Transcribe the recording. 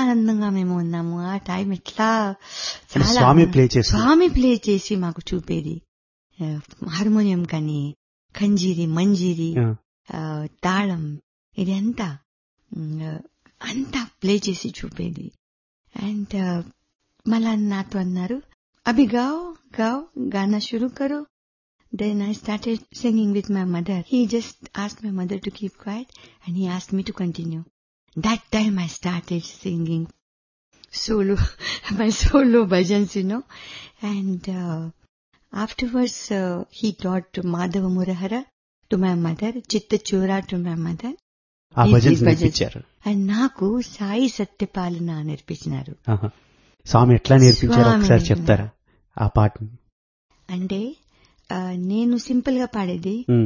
ఆనందంగా మేము ఉన్నాము ఆ టైం ఎట్లా చాలా స్వామి ప్లే చేసి స్వామి ప్లే చేసి మాకు చూపేది ఆ, హార్మోనియం కానీ కంజీరి మంజీరి ఆ, ఆ, తాళం ఇది అంతా ఉమ్, అంతా ప్లే చేసి చూపేది అండ్ మళ్ళా నాతో అన్నారు అభి గావ్ గావ్ గానా షురూ కరో then I started singing with my mother he just ask my mother to keep quiet and he ask me to continue that time I started singing solo, my solo bhajans, you know. And uh, afterwards, uh, he taught Madhava Murahara to my mother, Chitta Chora to my mother. ఆ These- bhajans these bhajans. నేర్పించారు And నాకు సాయి సత్యపాలన నేర్పించినారు ఆహా. స్వామి ఎట్లా నేర్పించారు స్వామి. ఒకసారి చెప్తారా ఆ పాటని అంటే ఆ, నేను సింపుల్ గా పాడేది ఉమ్,